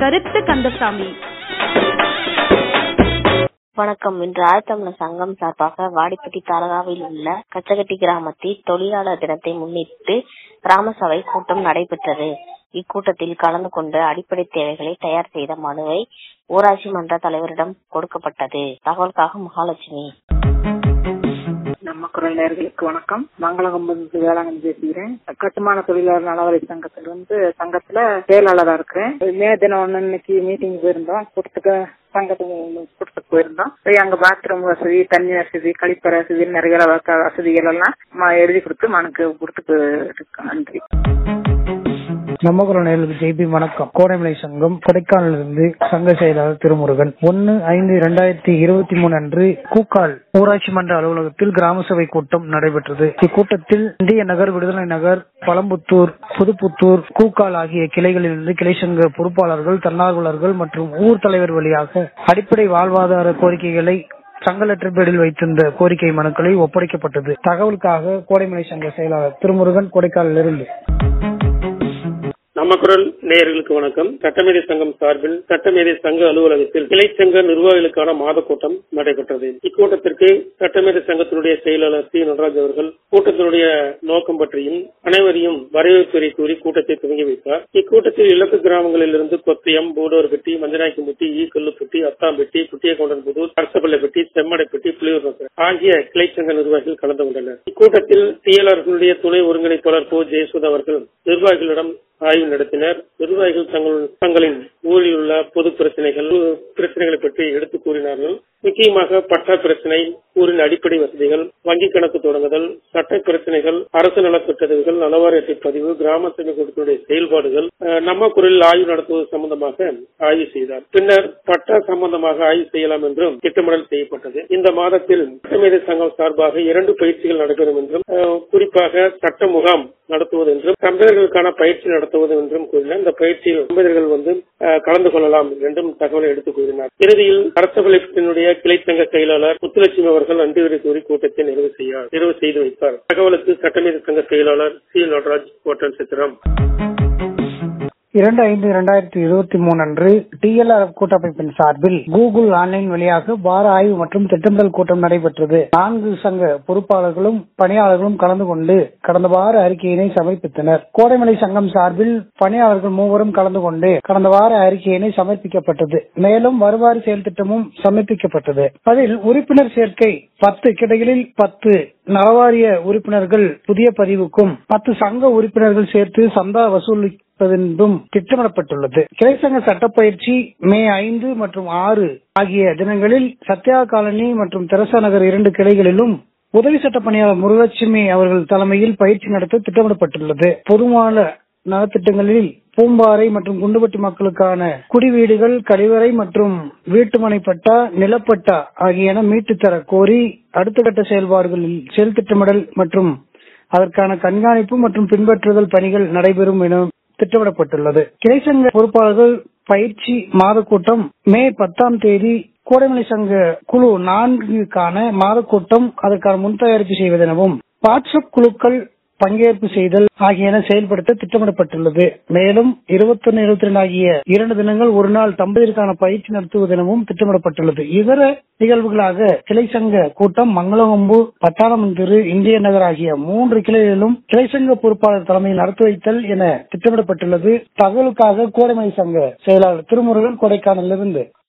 கருத்து கந்தசாமி வணக்கம் இன்று ஆழ்த்தமிழர் சங்கம் சார்பாக வாடிப்பட்டி தாலுகாவில் உள்ள கச்சகட்டி கிராமத்தில் தொழிலாளர் தினத்தை முன்னிட்டு கிராம சபை கூட்டம் நடைபெற்றது இக்கூட்டத்தில் கலந்து கொண்டு அடிப்படை தேவைகளை தயார் செய்த மனுவை ஊராட்சி மன்ற தலைவரிடம் கொடுக்கப்பட்டது தகவலுக்காக மகாலட்சுமி நம்ம குரல் நேர்களுக்கு வணக்கம் மங்களகம்பது வேளாங்கண்ணி பேசுகிறேன் கட்டுமான தொழிலாளர் நலவரை சங்கத்துல வந்து சங்கத்துல செயலாளரா இருக்கிறேன் மே தினம் ஒண்ணு இன்னைக்கு மீட்டிங் போயிருந்தோம் கூட்டத்துக்கு சங்கத்துக்கு கூட்டத்துக்கு போயிருந்தோம் போய் அங்க பாத்ரூம் வசதி தண்ணி வசதி கழிப்பறை வசதி நிறைய வக- வசதிகள் எல்லாம் ம- எழுதி கொடுத்து மனுக்கு கொடுத்துட்டு இருக்கோம். நன்றி நம்ம குரல் நேர்களுக்கு ஜெய்பி வணக்கம் கோடைமலை சங்கம் கொடைக்கானலிருந்து சங்க செயலாளர் திருமுருகன் ஒன்னு ஐந்து இரண்டாயிரத்தி இருபத்தி மூணு அன்று கூக்கால் ஊராட்சி மன்ற அலுவலகத்தில் கிராம சபை கூட்டம் நடைபெற்றது இக்கூட்டத்தில் இந்திய நகர் விடுதலை நகர் பழம்புத்தூர் புதுப்புத்தூர் கூக்கால் ஆகிய கிளைகளிலிருந்து கிளை சங்க பொறுப்பாளர்கள் தன்னார்வலர்கள் மற்றும் ஊர் தலைவர் வழியாக அடிப்படை வாழ்வாதார கோரிக்கைகளை சங்க லெட்டர் பேடில் வைத்திருந்த கோரிக்கை மனுக்களை ஒப்படைக்கப்பட்டது தகவலுக்காக கோடைமலை சங்க செயலாளர் திருமுருகன் கொடைக்கானலிருந்து நம்ம குரல் நேயர்களுக்கு வணக்கம் சட்டமேதை சங்கம் சார்பில் சட்டமேதை சங்க அலுவலகத்தில் கிளைச்சங்க நிர்வாகிகளுக்கான மாத கூட்டம் நடைபெற்றது இக்கூட்டத்திற்கு சட்டமேதை சங்கத்தினுடைய செயலாளர் சி நடராஜ் அவர்கள் கூட்டத்தினுடைய நோக்கம் பற்றியும் அனைவரையும் வரவேற்புரை கூறி கூட்டத்தை துவங்கி வைத்தார் இக்கூட்டத்தில் இலக்கு கிராமங்களில் இருந்து கொத்தியம் பூடோர்பட்டி மஞ்சநாய்க்கும்பட்டி ஈக்கல்லுப்பட்டி அத்தாம்பட்டி குட்டியகவுண்டன்புதூர் அரசப்பள்ளிப்பட்டி செம்மடைப்பட்டி புலியூர் நகர் ஆகிய கிளைச்சங்க நிர்வாகிகள் கலந்து கொண்டனர் இக்கூட்டத்தில் டிஎல்ஆர்களுடைய துணை ஒருங்கிணைப்பாளர் போ ஜெயசுத் அவர்கள் நிர்வாகிகளிடம் ஆய்வு நடத்தினர் நிர்வாகிகள் தங்கள் தங்களின் ஊரில் உள்ள பொது பிரச்சனைகள் பிரச்சனைகளை பற்றி எடுத்து கூறினார்கள் முக்கியமாக பட்டா பிரச்சனை ஊரின் அடிப்படை வசதிகள் வங்கி கணக்கு தொடங்குதல் சட்ட பிரச்சனைகள் அரசு நலத்திட்டங்கள் நலவாரி அட்டை பதிவு கிராம சபை கூட்டத்தினுடைய செயல்பாடுகள் அஹ், நம்ம குரலில் ஆய்வு நடத்துவது சம்பந்தமாக ஆய்வு செய்தார் பின்னர் பட்டா சம்பந்தமாக ஆய்வு செய்யலாம் என்றும் திட்டமிடல் செய்யப்பட்டது இந்த மாதத்தில் சட்டமேதை சங்கம் சார்பாக இரண்டு பயிற்சிகள் நடைபெறும் என்றும் அஹ், குறிப்பாக சட்ட முகாம் நடத்துவது என்றும் தம்பதியர்களுக்கான பயிற்சி நடத்துவது என்றும் கூறினார் இந்த பயிற்சியில் தம்பதியர்கள் வந்து அஹ், கலந்து கொள்ளலாம் என்றும் தகவலை எடுத்துக் கூறினார் இறுதியில் அரசவலைப்பினுடைய கிளைச்சங்க செயலாளர் முத்துலட்சுமி அவர்கள் நன்றி உரை கூறி கூட்டத்தை நிறைவு செய்ய நிறைவு செய்து வைத்தார் தகவலுக்கு சட்டமேதை சங்க செயலாளர் சி நடராஜ் கோட்டன் சித்திரம் இரண்டு ஐந்து இரண்டாயிரத்தி இருபத்தி மூணு அன்று டிஎல்ஆர்எஃப் கூட்டமைப்பின் சார்பில் கூகுள் ஆன்லைன் வழியாக வார ஆய்வு மற்றும் திட்டமிடல் கூட்டம் நடைபெற்றது நான்கு சங்க பொறுப்பாளர்களும் பணியாளர்களும் கலந்து கொண்டு கடந்த வார அறிக்கையினை சமர்ப்பித்தனர் கோடைமலை சங்கம் சார்பில் பணியாளர்கள் மூவரும் கலந்து கொண்டு கடந்த வார அறிக்கையினை சமர்ப்பிக்கப்பட்டது மேலும் வருவாரி செயல் திட்டமும் சமர்ப்பிக்கப்பட்டது அதில் உறுப்பினர் சேர்க்கை பத்து கிளைகளில் பத்து நலவாரிய உறுப்பினர்கள் புதிய பதிவுக்கும் பத்து சங்க உறுப்பினர்கள் சேர்த்து சந்தா வசூலிப்பதென்றும் திட்டமிடப்பட்டுள்ளது கிளைச்சங்க சட்டப்பயிற்சி மே ஐந்து மற்றும் ஆறு ஆகிய தினங்களில் சத்யா காலனி மற்றும் தெரசா நகர் இரண்டு கிளைகளிலும் உதவி சட்ட பணியாளர் முருகலட்சுமி அவர்கள் தலைமையில் பயிற்சி நடத்த திட்டமிடப்பட்டுள்ளது பொதுவான நலத்திட்டங்களில் பூம்பாறை மற்றும் குண்டுபட்டி மக்களுக்கான குடிவீடுகள் கழிவறை மற்றும் வீட்டுமனை பட்டா நிலப்பட்டா ஆகியன மீட்டு தர கோரி அடுத்த கட்ட செயல்பாடுகளில் செயல் திட்டமிடல் மற்றும் அதற்கான கண்காணிப்பு மற்றும் பின்பற்றுதல் பணிகள் நடைபெறும் என திட்டமிடப்பட்டுள்ளது கிளைச்சங்க பொறுப்பாளர்கள் பயிற்சி மாத கூட்டம் மே பத்தாம் தேதி கோடைமலை சங்க குழு நான்குக்கான மாத கூட்டம் அதற்கான முன் தயாரிப்பு செய்வதெனவும் வாட்ஸ்அப் குழுக்கள் பங்கேற்பு செய்தல் ஆகியன செயல்படுத்த திட்டமிடப்பட்டுள்ளது மேலும் இருபத்தொன்னு இருபத்தி ரெண்டு ஆகிய இரண்டு தினங்கள் ஒரு நாள் தம்பதியருக்கான பயிற்சி நடத்துவதெனவும் திட்டமிடப்பட்டுள்ளது இதர நிகழ்வுகளாக கிளை சங்க கூட்டம் மங்களகொம்பு பட்டாளமந்திரு இந்திய நகர் ஆகிய மூன்று கிளைகளிலும் கிளை சங்க பொறுப்பாளர் தலைமையில் நடத்தி வைத்தல் என திட்டமிடப்பட்டுள்ளது தகவலுக்காக கோடைமலை சங்க செயலாளர் திருமுருகன் கொடைக்கானலிருந்து